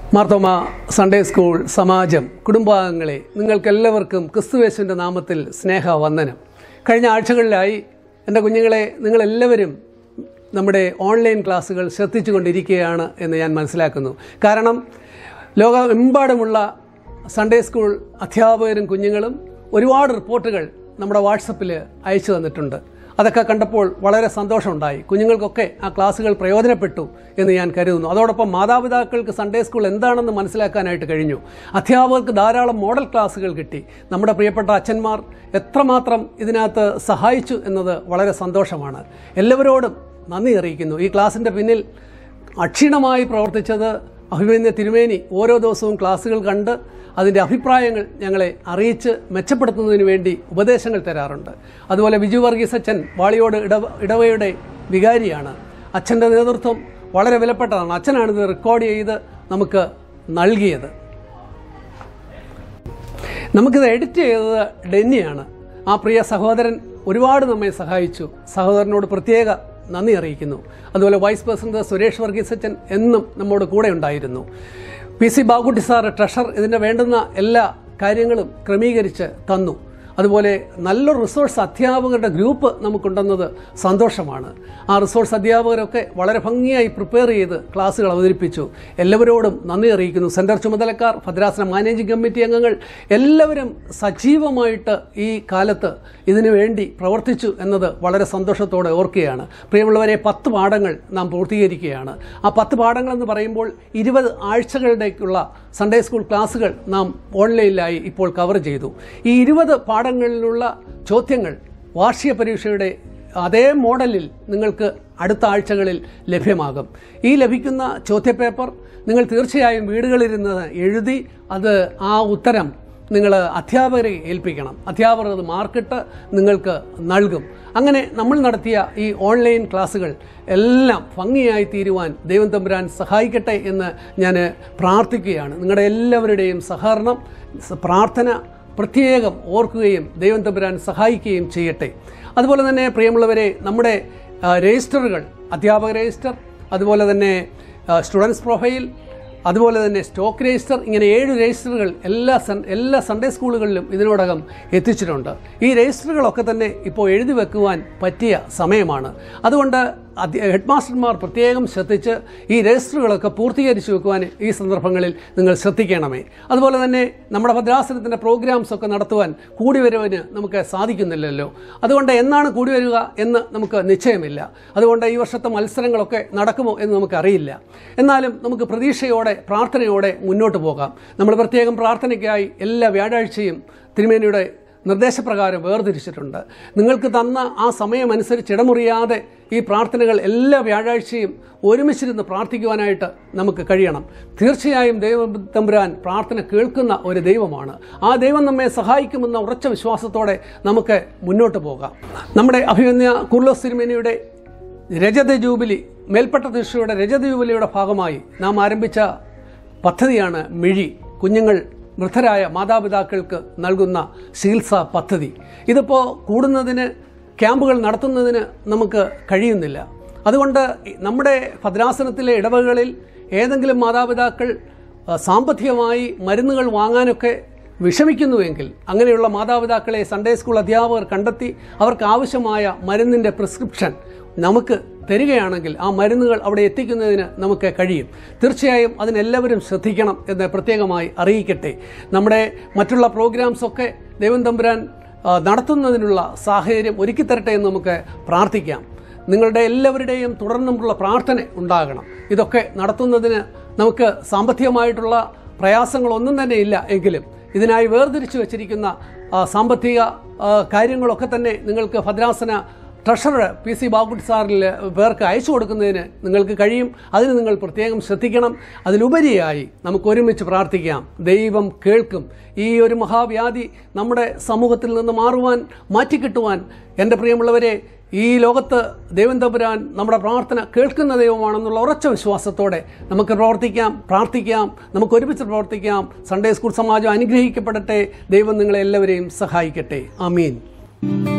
Marthoma Sunday school സമാജം കുടുംബാംഗങ്ങളെ നിങ്ങൾക്കെല്ലാവർക്കും ക്രിസ്തുവേശുവിൻ്റെ നാമത്തിൽ സ്നേഹവന്ദനം കഴിഞ്ഞ ആഴ്ചകളിലായി എൻ്റെ കുഞ്ഞുങ്ങളെ നിങ്ങളെല്ലാവരും നമ്മുടെ ഓൺലൈൻ ക്ലാസ്സുകൾ ശ്രദ്ധിച്ചുകൊണ്ടിരിക്കുകയാണ് എന്ന് ഞാൻ മനസ്സിലാക്കുന്നു കാരണം ലോകമെമ്പാടുമുള്ള സൺഡേ സ്കൂൾ അധ്യാപകരും കുഞ്ഞുങ്ങളും ഒരുപാട് റിപ്പോർട്ടുകൾ നമ്മുടെ വാട്സപ്പിൽ അയച്ചു തന്നിട്ടുണ്ട് അതൊക്കെ കണ്ടപ്പോൾ വളരെ സന്തോഷമുണ്ടായി കുഞ്ഞുങ്ങൾക്കൊക്കെ ആ ക്ലാസ്സുകൾ പ്രയോജനപ്പെട്ടു എന്ന് ഞാൻ കരുതുന്നു അതോടൊപ്പം മാതാപിതാക്കൾക്ക് സൺഡേ സ്കൂൾ എന്താണെന്ന് മനസ്സിലാക്കാനായിട്ട് കഴിഞ്ഞു അധ്യാപകർക്ക് ധാരാളം മോഡൽ ക്ലാസ്സുകൾ കിട്ടി നമ്മുടെ പ്രിയപ്പെട്ട അച്ഛന്മാർ എത്രമാത്രം ഇതിനകത്ത് സഹായിച്ചു എന്നത് വളരെ സന്തോഷമാണ് എല്ലാവരോടും നന്ദി അറിയിക്കുന്നു ഈ ക്ലാസ്സിൻ്റെ പിന്നിൽ അക്ഷീണമായി പ്രവർത്തിച്ചത് അഭിമന്യ തിരുമേനി ഓരോ ദിവസവും ക്ലാസ്സുകൾ കണ്ട് അതിൻ്റെ അഭിപ്രായങ്ങൾ ഞങ്ങളെ അറിയിച്ച് മെച്ചപ്പെടുത്തുന്നതിന് വേണ്ടി ഉപദേശങ്ങൾ തരാറുണ്ട് അതുപോലെ ബിജു വർഗീസ് അച്ഛൻ വാളിയോട് ഇടവ ഇടവയുടെ വികാരിയാണ് അച്ഛൻ്റെ നേതൃത്വം വളരെ വിലപ്പെട്ടതാണ് അച്ഛനാണിത് റെക്കോർഡ് ചെയ്ത് നമുക്ക് നൽകിയത് നമുക്കിത് എഡിറ്റ് ചെയ്തത് ഡെന്നിയാണ് ആ പ്രിയ സഹോദരൻ ഒരുപാട് നമ്മെ സഹായിച്ചു സഹോദരനോട് പ്രത്യേക നന്ദി അറിയിക്കുന്നു അതുപോലെ വൈസ് പ്രസിഡന്റ് സുരേഷ് വർഗീസ് അച്ഛൻ എന്നും നമ്മോട് കൂടെ ഉണ്ടായിരുന്നു P C Babutty sir treasurer ഇതിൻ്റെ വേണ്ടുന്ന എല്ലാ കാര്യങ്ങളും ക്രമീകരിച്ച് തന്നു അതുപോലെ നല്ലൊരു റിസോഴ്സ് അധ്യാപകരുടെ ഗ്രൂപ്പ് നമുക്കുണ്ടെന്നത് സന്തോഷമാണ് ആ റിസോഴ്സ് അധ്യാപകരൊക്കെ വളരെ ഭംഗിയായി പ്രിപ്പയർ ചെയ്ത് ക്ലാസ്സുകൾ അവതരിപ്പിച്ചു എല്ലാവരോടും നന്ദി അറിയിക്കുന്നു സെൻറ്റർ ചുമതലക്കാർ ഭദ്രാസന മാനേജിംഗ് കമ്മിറ്റി അംഗങ്ങൾ എല്ലാവരും സജീവമായിട്ട് ഈ കാലത്ത് ഇതിനു വേണ്ടി പ്രവർത്തിച്ചു എന്നത് വളരെ സന്തോഷത്തോടെ ഓർക്കുകയാണ് പ്രിയമുള്ളവരെ പത്ത് പാഠങ്ങൾ നാം പൂർത്തീകരിക്കുകയാണ് ആ പത്ത് പാഠങ്ങൾ എന്ന് പറയുമ്പോൾ ഇരുപത് ആഴ്ചകളുടേക്കുള്ള സൺഡേ സ്കൂൾ ക്ലാസ്സുകൾ നാം ഓൺലൈനിലായി ഇപ്പോൾ കവർ ചെയ്തു ഈ ഇരുപത് പാഠങ്ങളിലുള്ള ചോദ്യങ്ങൾ വാർഷിക പരീക്ഷയുടെ അതേ മോഡലിൽ നിങ്ങൾക്ക് അടുത്ത ആഴ്ചകളിൽ ലഭ്യമാകും ഈ ലഭിക്കുന്ന ചോദ്യപേപ്പർ നിങ്ങൾ തീർച്ചയായും വീടുകളിലിരുന്ന് എഴുതി അത് ആ ഉത്തരം നിങ്ങൾ അധ്യാപകരെ ഏൽപ്പിക്കണം അധ്യാപകർ അത് മാർക്കിട്ട് നിങ്ങൾക്ക് നൽകും അങ്ങനെ നമ്മൾ നടത്തിയ ഈ ഓൺലൈൻ ക്ലാസ്സുകൾ എല്ലാം ഭംഗിയായി തീരുവാൻ ദൈവം തമ്പുരാൻ സഹായിക്കട്ടെ എന്ന് ഞാൻ പ്രാർത്ഥിക്കുകയാണ് നിങ്ങളുടെ എല്ലാവരുടെയും സഹകരണം പ്രാർത്ഥന പ്രത്യേകം ഓർക്കുകയും ദൈവം തമ്പുരാൻ സഹായിക്കുകയും ചെയ്യട്ടെ അതുപോലെ തന്നെ പ്രിയമുള്ളവരെ നമ്മുടെ ആ, രജിസ്റ്ററുകൾ അധ്യാപക രജിസ്റ്റർ അതുപോലെ തന്നെ സ്റ്റുഡൻസ് പ്രൊഫൈൽ അതുപോലെ തന്നെ സ്റ്റോക്ക് രജിസ്റ്റർ ഇങ്ങനെ ഏഴ് രജിസ്റ്ററുകൾ എല്ലാ സൺ എല്ലാ സൺഡേ സ്കൂളുകളിലും ഇതിനോടകം എത്തിച്ചിട്ടുണ്ട് ഈ രജിസ്റ്ററുകളൊക്കെ തന്നെ ഇപ്പോൾ എഴുതി വെക്കുവാൻ പറ്റിയ സമയമാണ് അതുകൊണ്ട് അധ്യ- ഹെഡ് മാസ്റ്റർമാർ പ്രത്യേകം ശ്രദ്ധിച്ച് ഈ രജിസ്റ്ററുകളൊക്കെ പൂർത്തീകരിച്ചു വെക്കുവാൻ ഈ സന്ദർഭങ്ങളിൽ നിങ്ങൾ ശ്രദ്ധിക്കണമേ അതുപോലെ തന്നെ നമ്മുടെ ഭദ്രാസനത്തിൻ്റെ പ്രോഗ്രാംസ് ഒക്കെ നടത്തുവാൻ കൂടി വരുവാന് നമുക്ക് സാധിക്കുന്നില്ലല്ലോ അതുകൊണ്ട് എന്നാണ് കൂടി വരിക എന്ന് നമുക്ക് നിശ്ചയമില്ല അതുകൊണ്ട് ഈ വർഷത്തെ മത്സരങ്ങളൊക്കെ നടക്കുമോ എന്ന് നമുക്കറിയില്ല എന്നാലും നമുക്ക് പ്രതീക്ഷയോടെ പ്രാർത്ഥനയോടെ മുന്നോട്ട് പോകാം നമ്മൾ പ്രത്യേകം പ്രാർത്ഥനയ്ക്കായി എല്ലാ വ്യാഴാഴ്ചയും തിരുമേനിയുടെ നിർദ്ദേശപ്രകാരം വേർതിരിച്ചിട്ടുണ്ട് നിങ്ങൾക്ക് തന്ന ആ സമയമനുസരിച്ച് ഇടമുറിയാതെ ഈ പ്രാർത്ഥനകൾ എല്ലാ വ്യാഴാഴ്ചയും ഒരുമിച്ചിരുന്ന് പ്രാർത്ഥിക്കുവാനായിട്ട് നമുക്ക് കഴിയണം തീർച്ചയായും ദൈവ തമ്പുരാൻ പ്രാർത്ഥന കേൾക്കുന്ന ഒരു ദൈവമാണ് ആ ദൈവം നമ്മെ സഹായിക്കുമെന്ന ഉറച്ച വിശ്വാസത്തോടെ നമുക്ക് മുന്നോട്ട് പോകാം നമ്മുടെ അഭിമന്യ കുർലോസ് തിരുമേനിയുടെ രജത ജൂബിലി മേൽപ്പെട്ട ദൃഷ്ടിയുടെ രജത ജൂബിലിയുടെ ഭാഗമായി നാം ആരംഭിച്ച പദ്ധതിയാണ് മിഴി കുഞ്ഞുങ്ങൾ വൃദ്ധരായ മാതാപിതാക്കൾക്ക് നൽകുന്ന ചികിത്സാ പദ്ധതി ഇതിപ്പോൾ കൂടുന്നതിന് ക്യാമ്പുകൾ നടത്തുന്നതിന് നമുക്ക് കഴിയുന്നില്ല അതുകൊണ്ട് നമ്മുടെ ഭദ്രാസനത്തിലെ ഇടവകളിൽ ഏതെങ്കിലും മാതാപിതാക്കൾ ആ, സാമ്പത്തികമായി മരുന്നുകൾ വാങ്ങാനൊക്കെ വിഷമിക്കുന്നുവെങ്കിൽ അങ്ങനെയുള്ള മാതാപിതാക്കളെ സൺഡേ സ്കൂൾ അധ്യാപകർ കണ്ടെത്തി അവർക്ക് ആവശ്യമായ മരുന്നിൻ്റെ പ്രിസ്ക്രിപ്ഷൻ നമുക്ക് തരികയാണെങ്കിൽ ആ മരുന്നുകൾ അവിടെ എത്തിക്കുന്നതിന് നമുക്ക് കഴിയും തീർച്ചയായും അതിനെല്ലാവരും ശ്രദ്ധിക്കണം എന്ന് പ്രത്യേകമായി അറിയിക്കട്ടെ നമ്മുടെ മറ്റുള്ള പ്രോഗ്രാംസൊക്കെ ദൈവം തമ്പുരാൻ ആ, നടത്തുന്നതിനുള്ള സാഹചര്യം ഒരുക്കിത്തരട്ടെ എന്ന് നമുക്ക് പ്രാർത്ഥിക്കാം നിങ്ങളുടെ എല്ലാവരുടെയും തുടർന്നുമുള്ള പ്രാർത്ഥന ഉണ്ടാകണം ഇതൊക്കെ നടത്തുന്നതിന് നമുക്ക് സാമ്പത്തികമായിട്ടുള്ള പ്രയാസങ്ങളൊന്നും തന്നെ ഇല്ല എങ്കിലും ഇതിനായി വേർതിരിച്ചു വച്ചിരിക്കുന്ന ആ, സാമ്പത്തിക ആ, കാര്യങ്ങളൊക്കെ തന്നെ നിങ്ങൾക്ക് ഭദ്രാസന ട്രഷറർ പി സി ബാബുട്ടി സാറിൽ പേർക്ക് അയച്ചു കൊടുക്കുന്നതിന് നിങ്ങൾക്ക് കഴിയും അതിന് നിങ്ങൾ പ്രത്യേകം ശ്രദ്ധിക്കണം അതിലുപരിയായി നമുക്ക് ഒരുമിച്ച് പ്രാർത്ഥിക്കാം ദൈവം കേൾക്കും ഈ ഒരു മഹാവ്യാധി നമ്മുടെ സമൂഹത്തിൽ നിന്ന് മാറുവാൻ മാറ്റിക്കിട്ടുവാൻ എൻ്റെ പ്രിയമുള്ളവരെ ഈ ലോകത്ത് ദൈവം തമ്പുരാൻ നമ്മുടെ പ്രാർത്ഥന കേൾക്കുന്ന ദൈവമാണെന്നുള്ള ഉറച്ച വിശ്വാസത്തോടെ നമുക്ക് പ്രവർത്തിക്കാം പ്രാർത്ഥിക്കാം നമുക്ക് ഒരുമിച്ച് പ്രവർത്തിക്കാം സൺഡേ സ്കൂൾ സമാജം അനുഗ്രഹിക്കപ്പെടട്ടെ ദൈവം നിങ്ങളെ എല്ലാവരെയും സഹായിക്കട്ടെ ആമീൻ